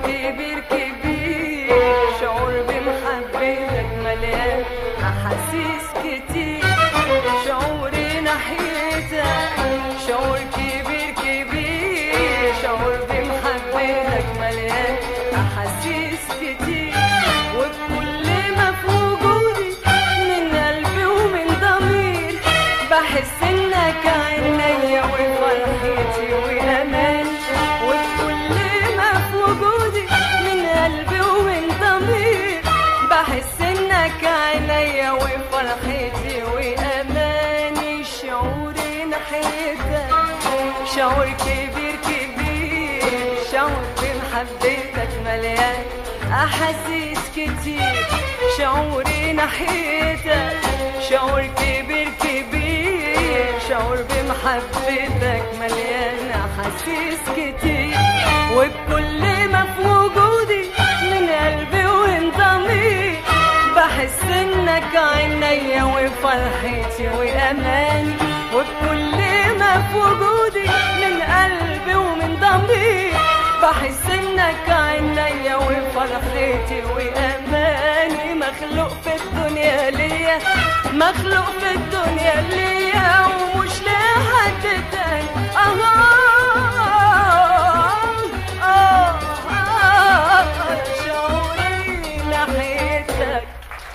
كبير كبير شعور بمحبتك مليان أحاسيس كتير شعوري ناحيتك شعور كبير كبير شعور بمحبتك مليان أحاسيس كتير وبكل ما في وجودي من قلبي ومن ضمير بحس انك عينيا وفرحتي وامان وبكل ما في وجودي من قلبي ومن ضمير بحس انك عينيا وفرحتي واماني شعوري ناحيتك شعور كبير كبير شعور بمحبتك مليان احاسيس كتير شعوري ناحيتك شعور كبير كبير شعور بمحبتك مليان احاسيس كتير وبكل ما في وجودي من قلبي وانضمي بحس انك عينيا وفرحتي واماني وبكل ما في وجودي من قلبي ومن ضميري بحس انك عينيا وفرحتي واماني مخلوق في الدنيا ليا مخلوق في الدنيا ليا ومش لحد تاني آه آه آه شعوري ناحيتك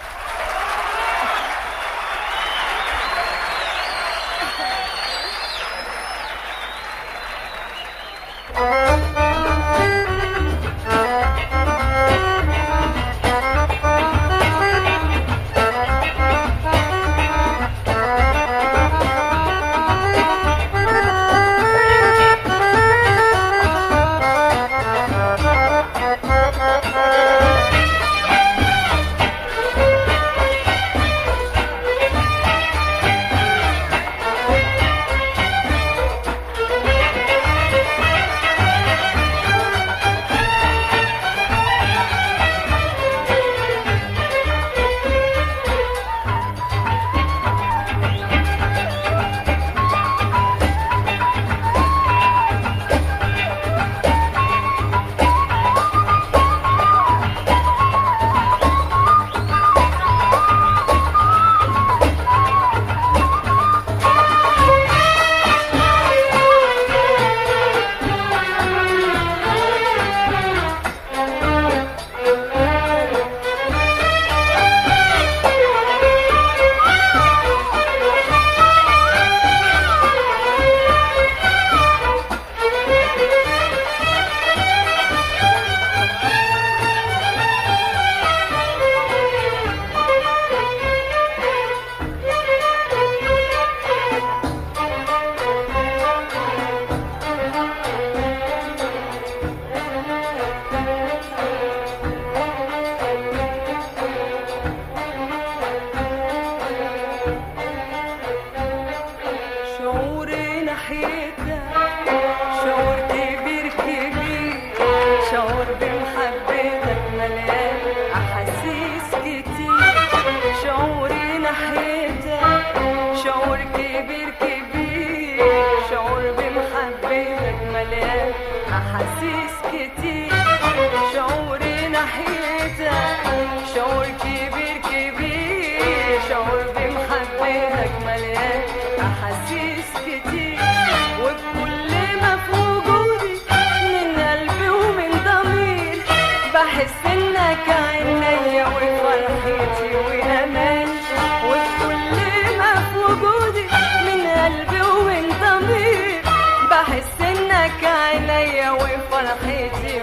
شعوري ناحيتك شعور كبير كبير شعور بمحبتك مليان أحاسيس كتير شعوري ناحيتك شعور كبير كبير شعور بمحبتك مليان أحاسيس كتير شعوري ناحيتك شعور كبير كبير شعور بمحبتك مليان أحاسيس كتير وبكل ما في وجودي من قلبي ومن ضميري بحس انك عينيا وفرحتي واماني وبكل ما في وجودي من قلبي ومن ضميري بحس انك عينيا وفرحتي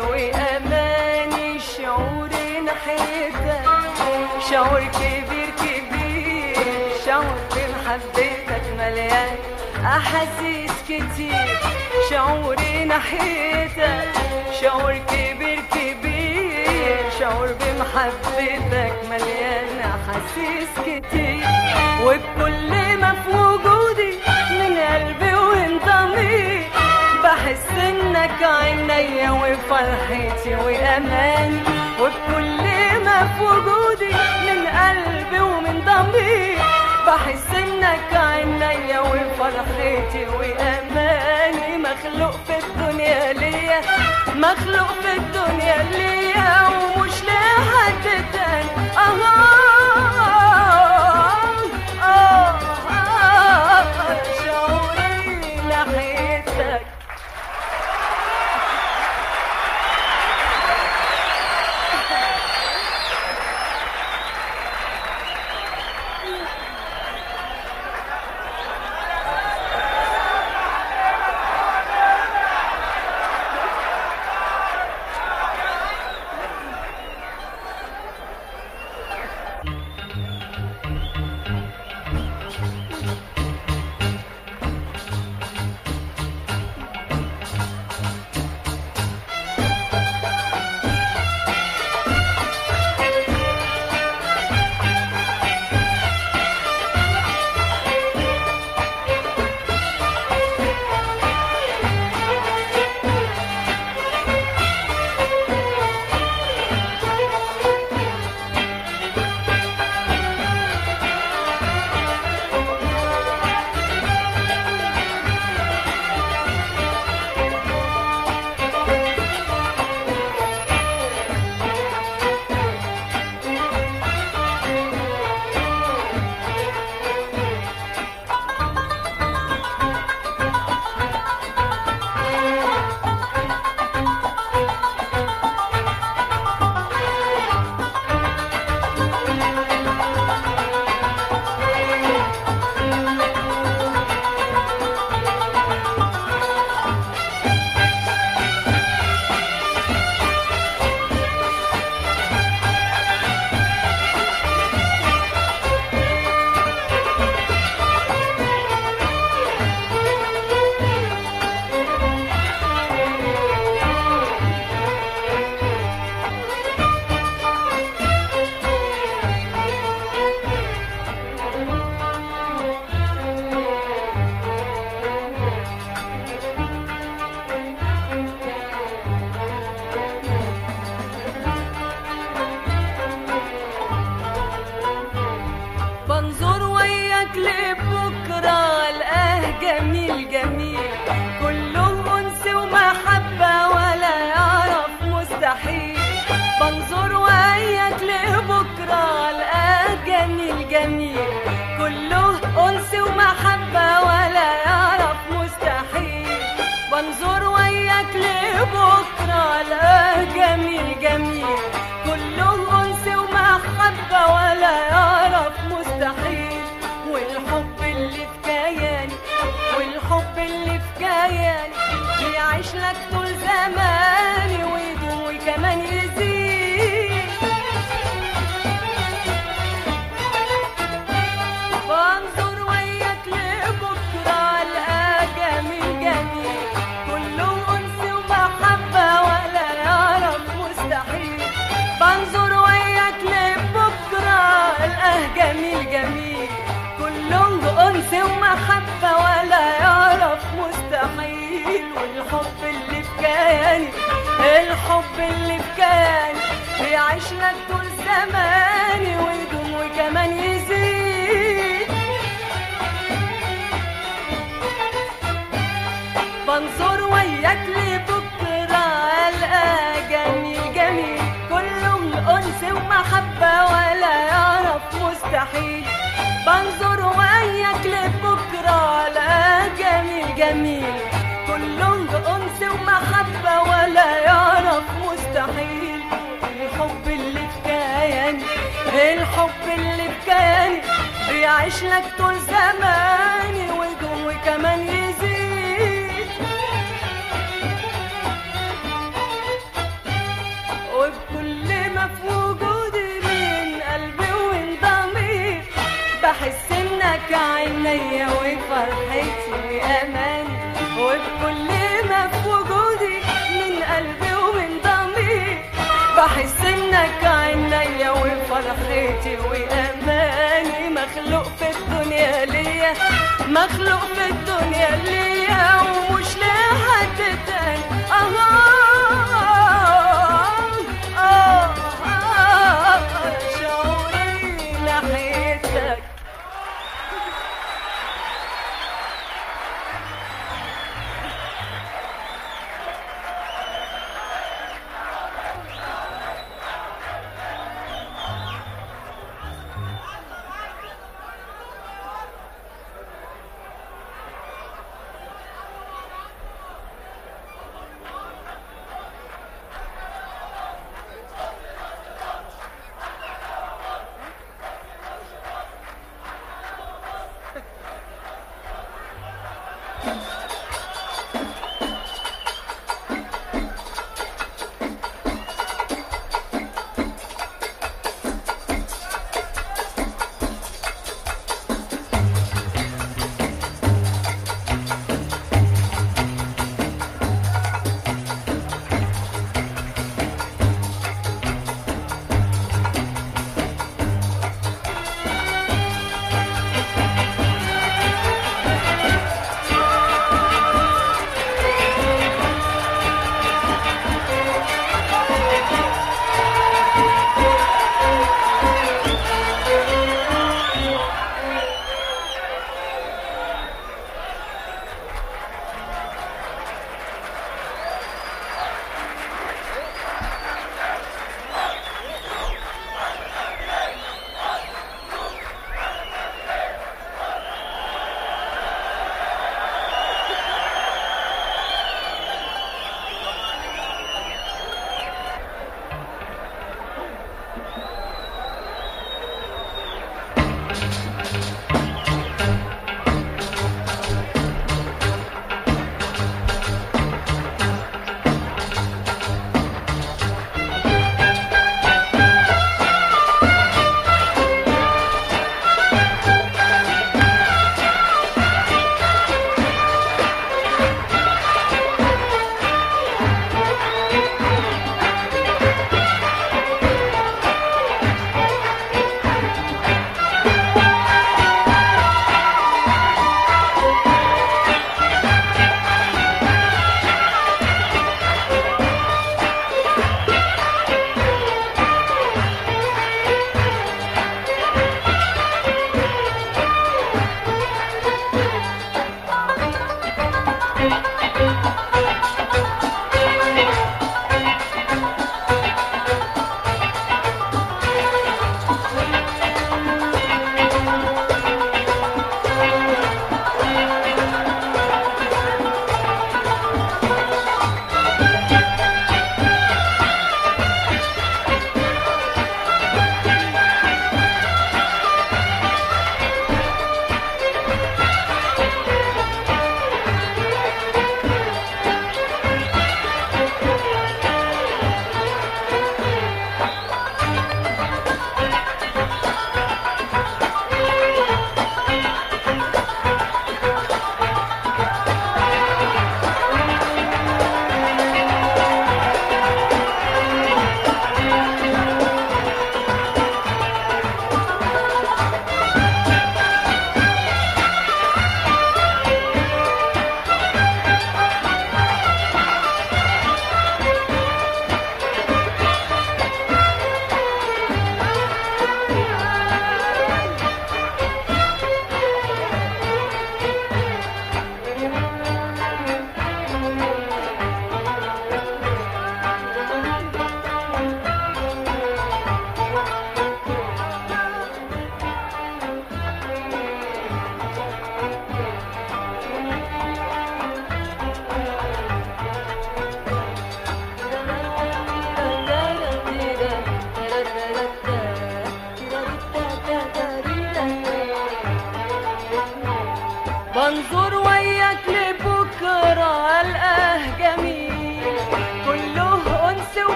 واماني شعوري ناحيتك شعور كبير كبير شعور بمحبتك مليان احاسيس كتير شعوري ناحيتك شعور كبير كبير شعور بمحبتك مليان احاسيس كتير وبكل ما في وجودي من قلبي وانضمي بحس انك عينيا وفرحتي واماني وبكل ما في وجودي من قلبي ومن ضميري بحس انك عينيا وفرحتي واماني مخلوق في الدنيا ليا مخلوق في الدنيا ليا ومش لحد تاني آه آه آه شعوري ناحيتك بنظر وياك لبكرة الآه جميل جميل كله أنس ومحبة ولا يعرف مستحيل بنظر وياك لبكرة الآه جميل جميل كله أنس ومحبة ولا يعرف مستحيل بنظر وياك لبكرة الآه جميل جميل كله أنس ومحبة ولا يعرف مستحيل والحب اللي في كياني والحب اللي في كياني بيعيش لك طول زماني ويدوم وكمان يزيد بنظر وياك لبكرة الآه جميل جميل كله أنس ومحبة ولا يعرف مستحيل بنظر وياك لبكرة الآه جميل جميل كله أنس ومحبة ولا يعرف مستحيل والحب اللي في كياني الحب اللي في كياني بيعيش لك طول زماني ويدوم وكمان يزيد بنظر وياك لبكرة ألقى جميل جميل كله أنس ومحبة ولا يعرف مستحيل بنظر وياك لبكرة ألقى جميل جميل كله أنس ومحبة ولا يعرف مستحيل الحب اللي في كياني الحب اللي في كياني بيعيش لك طول زماني ويدوم وكمان يزيد وبكل ما في وجودي من قلبي ومن ضمير بحس انك عينيا وفرحتي واماني وبكل ما في وجودي من قلبي ومن ضمير بحس انك عينيا وفرحتي واماني مخلوق في الدنيا ليا مخلوق في الدنيا ليا ومش لحد تاني آه آه آه شعوري ناحيتك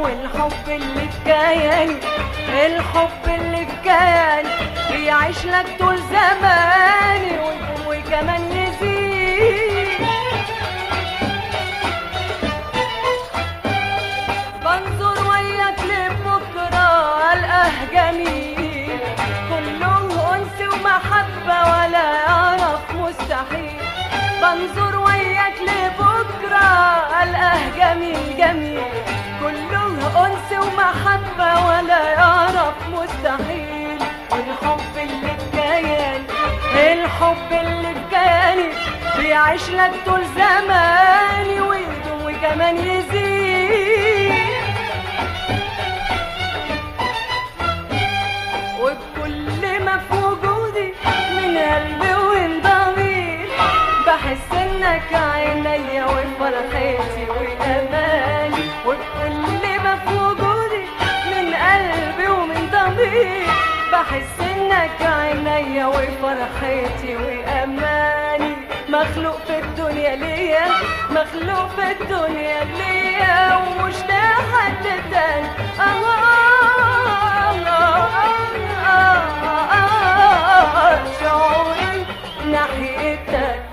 والحب اللي في كياني الحب اللي في كياني بيعيش لك طول زماني ويكون وكمان يزيد بنظر وياك لبكرة ألقاه جميل كله أنس ومحبة ولا يعرف مستحيل بنظر وياك لبكرة ألقاه جميل جميل كله أنس ومحبة ولا يعرف مستحيل والحب اللي في كياني الحب اللي في كياني بيعيش لك طول زماني ويدوم وكمان يزيد وبكل ما في وجودي من قلبي ومن ضميري بحس انك عينيا وفرحتي واماني وبكل ما في وجودي من قلبي ومن ضميري بحس انك عينيا وفرحتي واماني مخلوق في الدنيا ليا مخلوق في الدنيا ليا ومش لحد تاني آه آه آه آه آه شعوري ناحيتك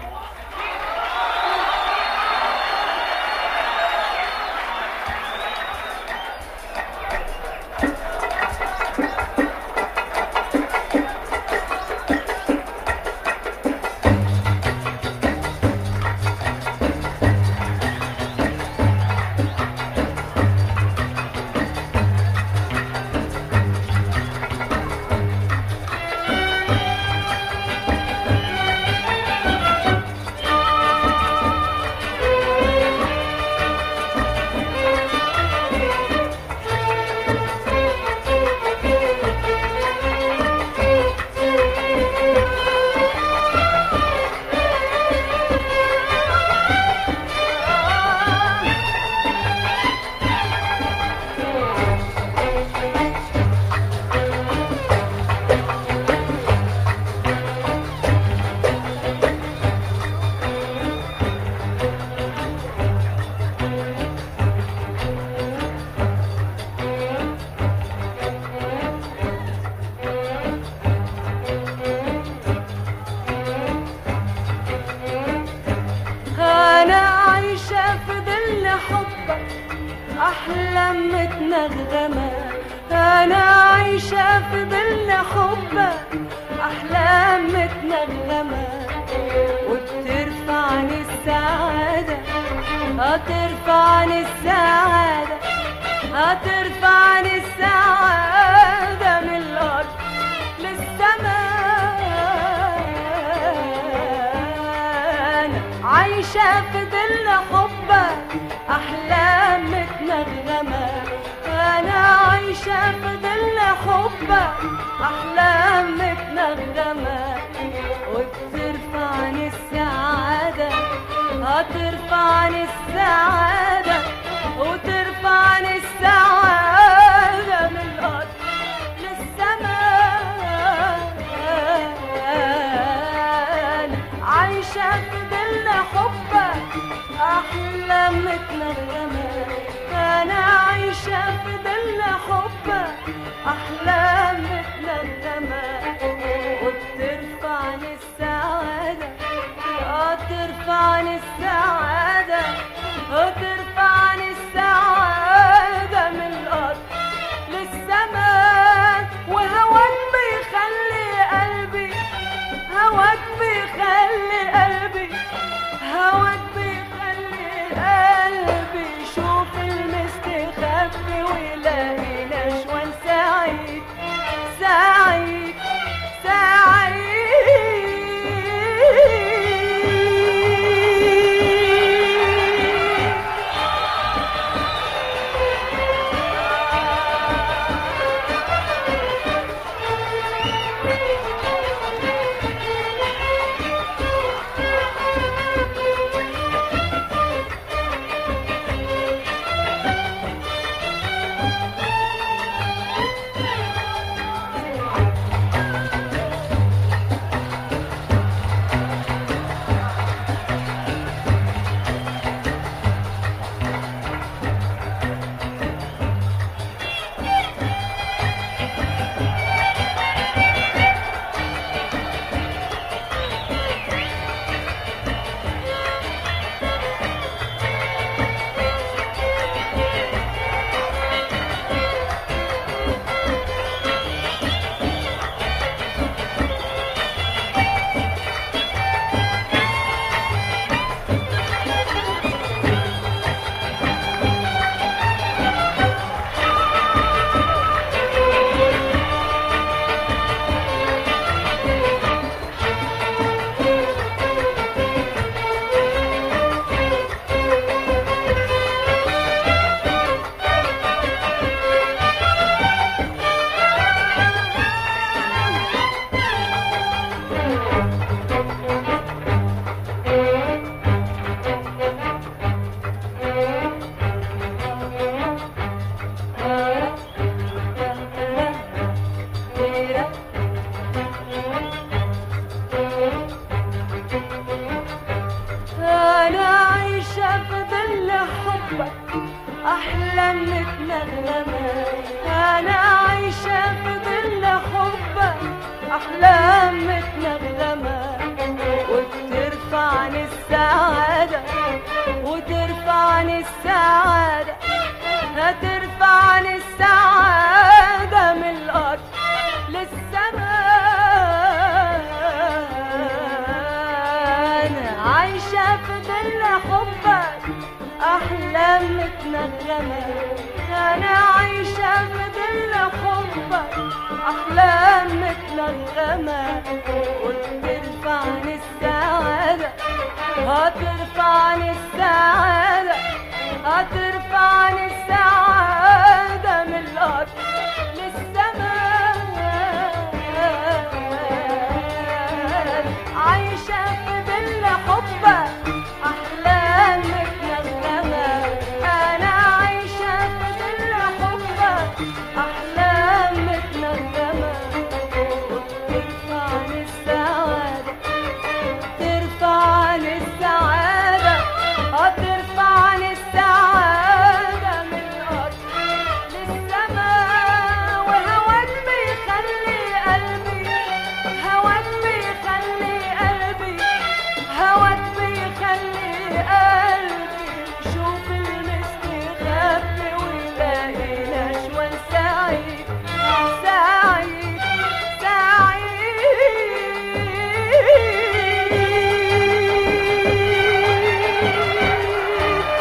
أنا عايشة في ظل حبك أحلام متنغمة أنا عايشة في ظل حبك أحلام متنغمة وبترفعني السعادة هترفعني السعادة هترفعني السعادة من الأرض للسماء عايشة في ظل حبك أحلام متنغمة أنا عايشة في ظل حبك أحلام متنغمة وبترفعني السعادة هترفعني السعادة وترفعني السعادة من الأرض للسماء عايشة في ظل حبك أحلام متنغمة أنا عايشة في ظل حبك أحلام متنغمة وبترفعني السعادة اه ترفعني السعادة وترفعني السعادة السعادة هترفعني السعادة من الأرض للسماء أنا عايشة في ظل حبك أحلام متنغمة أنا عايشة في ظل حبك أحلام متنغمة وترفعني السعادة هترفعني السعادة هترفعني السعادة من الأرض للسماء عايشة في ظل حبك أحلام متنغمة أنا عايشة في ظل حبك أحلام متنغمة وترفعني السعادة ترفعني السعادة هترفعني السعادة من الأرض للسماء وهواك بيخلي قلبي هواك بيخلي قلبي هواك بيخلي قلبي شوف المستخبي ويلاقي نشوة سعيد سعيد سعيد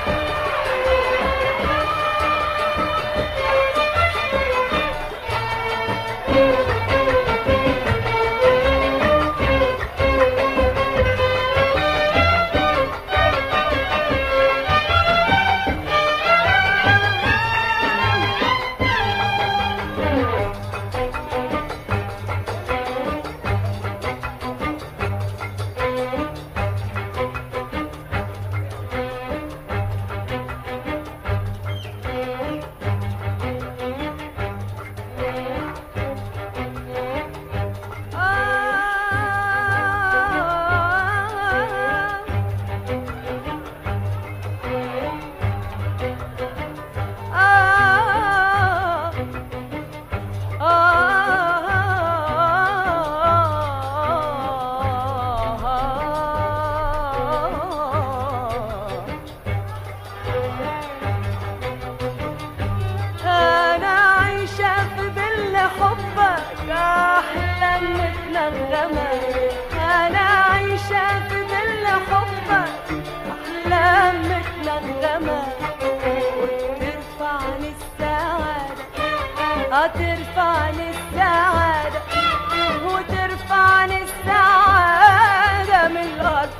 أنا عايشة في ظل حبك أحلام متنغمة أنا عايشة في ظل حبك أحلام متنغمة وترفعني السعادة هترفعني السعادة وترفعني السعادة من الأرض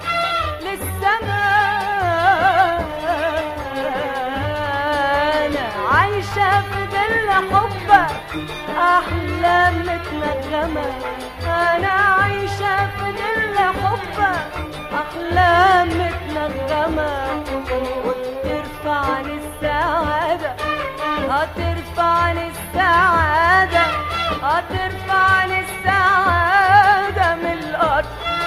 للسماء أنا عايشة في ظل حبك أحلام متنغمة أنا عايشة في ظل حبك أحلام متنغمة وترفعني السعادة هترفعني السعادة هترفعني السعادة من الأرض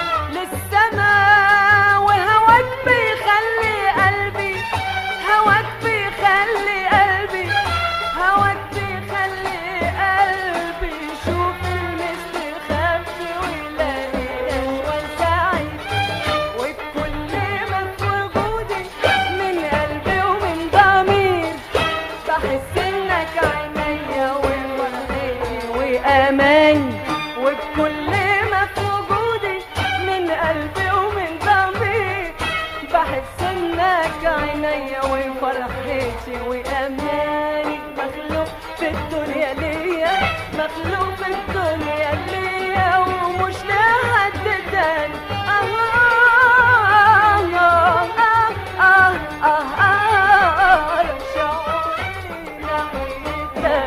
للسماء وهواك بيخلي قلبي هواك بيخلي قلبي هواك بيخلي قلبي يشوف المستخبي ويلاقي نشوة سعيد وبكل ما في وجودي من قلبي ومن ضمير بحس انك عينيا وفرحتي واماني وبكل ما في وجودي من قلبي ومن ضمير بحس انك عينيا وفرحتي واماني مخلوق في الدنيا ليا مخلوق في الدنيا ليا ومش لحد تاني آه آه آه آه آه آه آه شعوري ناحيتك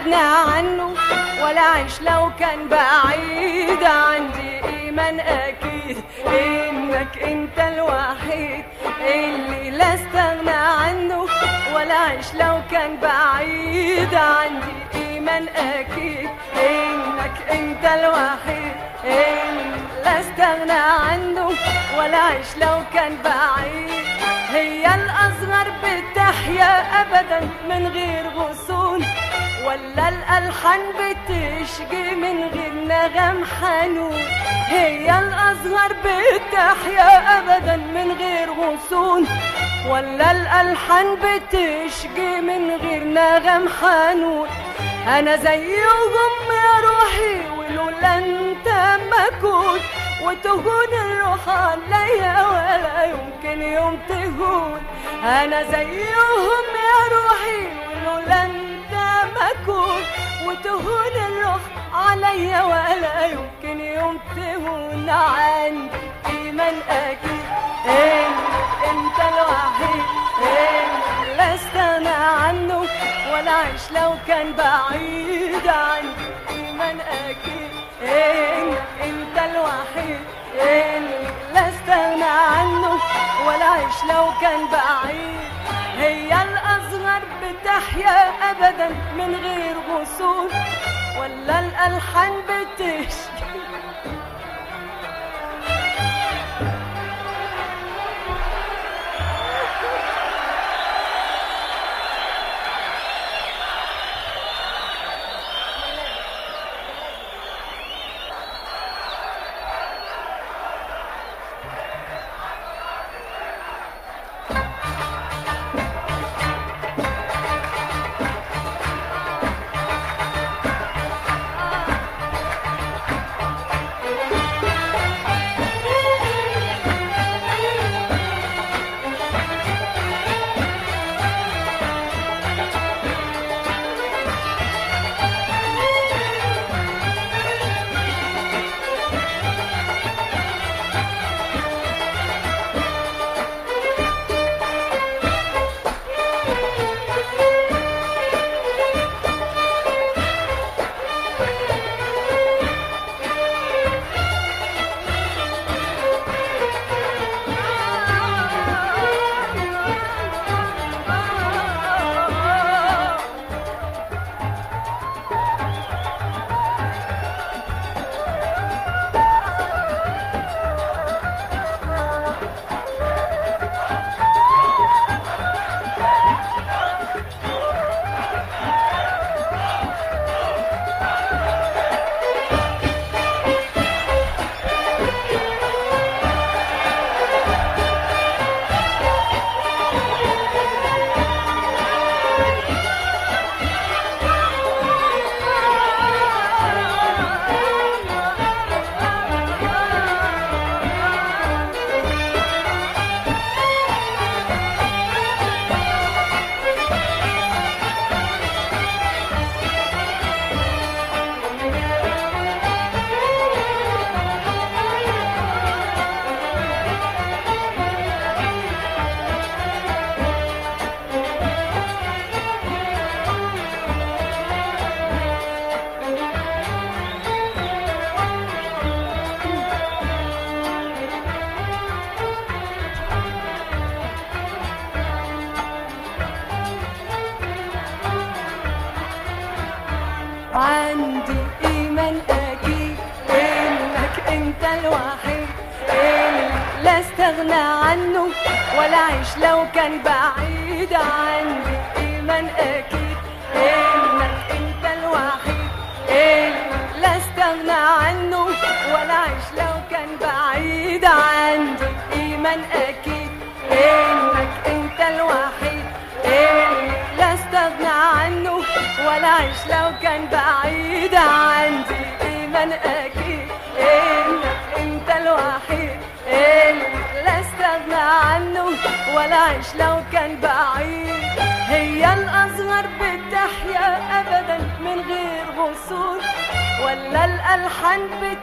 استغنى عنه ولا عيش لو كان بعيد عندي ايمان اكيد انك انت الوحيد اللي لا استغنى عنه ولا عيش لو كان بعيد عندي ايمان اكيد انك انت الوحيد اللي لا استغنى عنه ولا عيش لو كان بعيد هي الاصغر بتحيا ابدا من غير غصون ولا الالحان بتشجي من غير نغم حنون هي الاصغر بتحيا ابدا من غير غصون ولا الالحان بتشجي من غير نغم حنون انا زيهم يا روحي ولولا انت ما كنت وتهون الروح عليا ولا يمكن يوم تهون انا زيهم يا روحي ولولا انت ما كنت وتهون الروح عليا ولا يمكن يوم تهون عندي ايمان اكيد إن انت الوحيد إن لا استغنى عنه ولا عيش لو كان بعيد عني ايمان اكيد إن انت الوحيد إن لا استغنى عنه ولا عيش لو كان بعيد هي الاصغر بتحيا ابدا من غير غصون ولا الالحان بتشكي عندي ايمان اكيد انك انت الوحيد اللي لا استغنى عنه ولا عيش لو كان بعيد عندي ايمان اكيد انك انت الوحيد اللي لا استغنى عنه ولا عيش لو كان بعيد عندي ايمان اكيد انك انت الوحيد اللي لا استغنى عنه ولا عيش لو كان بعيد عندي ايمان اكيد انك انت الوحيد اللي لا استغنى عنه ولا عيش لو كان بعيد هي الاصغر بتحيا ابدا من غير غصون ولا الالحان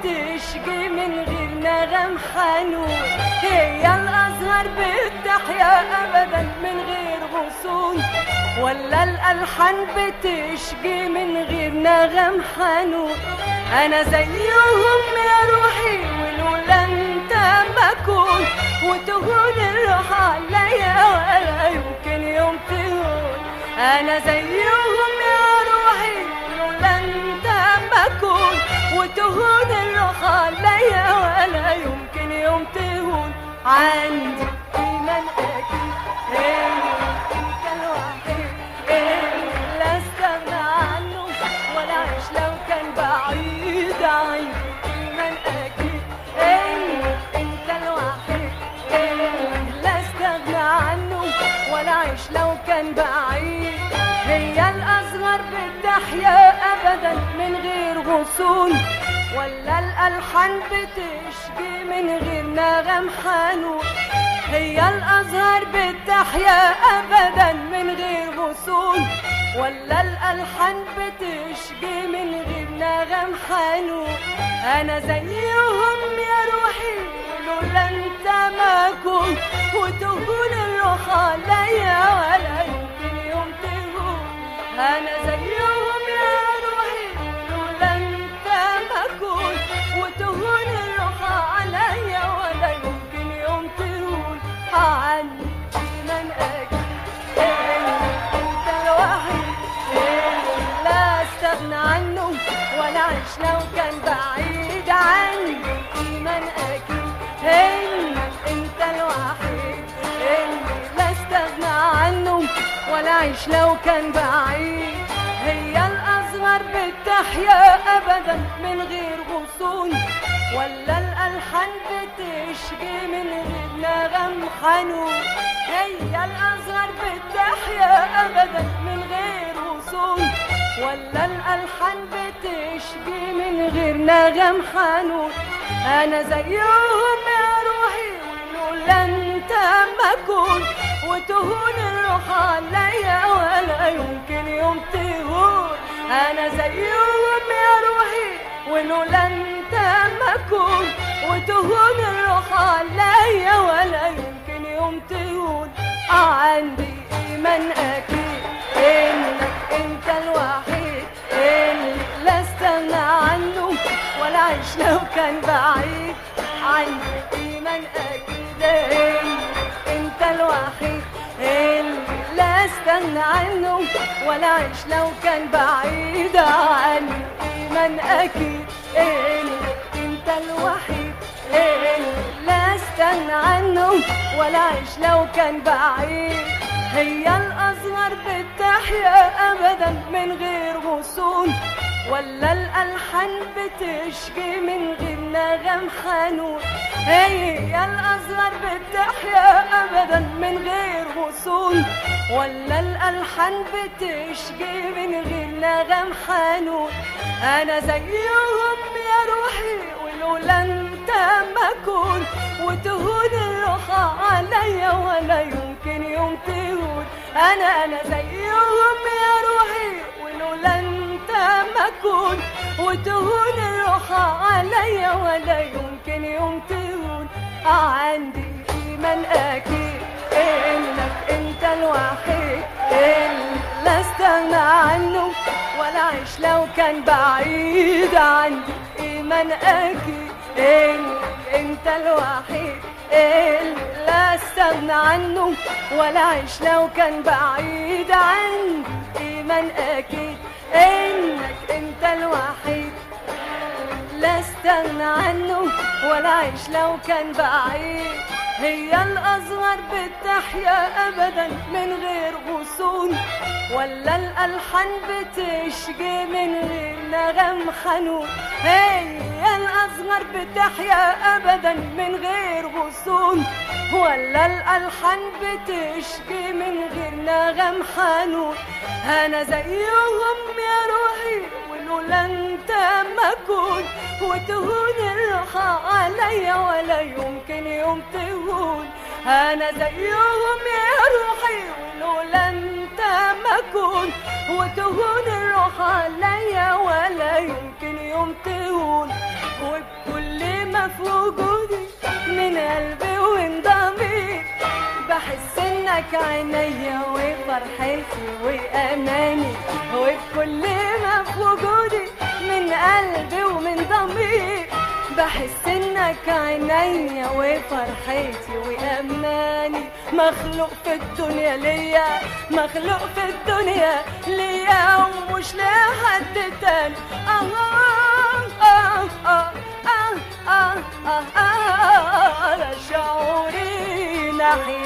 بتشجي من غير نغم حنون هي الاصغر بتحيا ابدا من غير غصون ولا الألحان بتشجي من غير نغم حنون أنا زيهم يا روحي ولولا أنت ما كنت وتهون الروح عليا ولا يمكن يوم تهون أنا زيهم يا روحي لولا أنت ما كنت وتهون الروح عليا ولا يمكن يوم تهون عندي إيمان أكيد أنت الوحيد اللي لا استغنى عنه ولا أعيش لو كان بعيد عني إيمان أكيد أنت الوحيد اللي لا استغنى عنه ولا أعيش لو كان بعيد هي الأصغر بتحيا أبدا من غير غصون ولا الألحان بتشجي من غير نغم حنون هي الأزهار بتحيا أبدا من غير غصون ولا الألحان بتشجي من غير نغم حنون أنا زيهم يا روحي لولا أنت ما كنت وتهون الروح عليا ولا يمكن يوم تهون أنا زيهم يا روحي لولا أنت ما كنت وتهون الروح عليا ولا يمكن يوم تهون عني من أجل أنت الوحيد اللي لا استغنى عنه ولا أعيش لو كان بعيد عني إيمان أكيد إنك أنت الوحيد اللي لا استغنى عنه ولا أعيش لو كان بعيد هي الأصغر بتحيا أبدا من غير غصون ولا الألحان بتشجي من غير نغم حنون هي الأصغر بتحيا أبدا من غير غصون ولا الألحان بتشجي من غير نغم حنون أنا زيهم يا روحي ولولا أنت ما كنت وتهون الروح عليا ولا يمكن يوم تهون أنا زيهم يا روحي ولولا أنت ما كنت وتهون الروح عليا ولا يمكن يوم تهون عندي إيمان أكيد إنك أنت الوحيد اللي لا استغنى عنه ولا أعيش لو كان بعيد عندي إيمان أكيد إنك أنت الوحيد اللي لا استغنى عنه ولا أعيش لو كان بعيد عني إيمان أكيد إنك أنت الوحيد اللي لا استغنى عنه ولا أعيش لو كان بعيد هي الأصغر بتحيا أبدا من غير غصون ولا الألحان بتشجي من غير نغم حنون هي الأصغر بتحيا أبدا من غير غصون ولا الألحان بتشجي من غير نغم حنون أنا زيهم يا روحي ولولا أنت ما كنت وتهون الروح عليا ولا يمكن يوم تهون أنا أنا زيهم يا روحي ولولا أنت ما كنت وتهون الروح عليا ولا يمكن يوم تهون عندي إيمان أكيد إنك أنت الوحيد اللي لا استغنى عنه ولا أعيش لو كان بعيد عندي إيمان أكيد إنك أنت الوحيد اللي لا استغنى عنه ولا أعيش لو كان بعيد عندي إيمان أكيد إنك أنت الوحيد لا استغنى عنه ولا أعيش لو كان بعيد هي الأصغر بتحيا أبدا من غير غصون ولا الألحان بتشجي من غير نغم حنون هي الأصغر بتحيا أبدا من غير غصون ولا الألحان بتشجي من غير نغم حنون أنا زيهم يا روحي ولولا أنت ما كنت وتهون الروح عليا ولا يمكن يوم تهون أنا زيهم يا روحي ولولا أنت ما كنت وتهون الروح عليا ولا يمكن يوم تهون وبكل ما في وجودي من قلبي ومن ضميري بحس انك عينيا وفرحتي واماني وبكل ما في وجودي من قلبي ومن ضميري بحس انك عينيا وفرحتي واماني مخلوق في الدنيا ليا مخلوق في الدنيا ليا ومش لحد تاني آه آه آه آه آه آه آه آه شعوري ناحية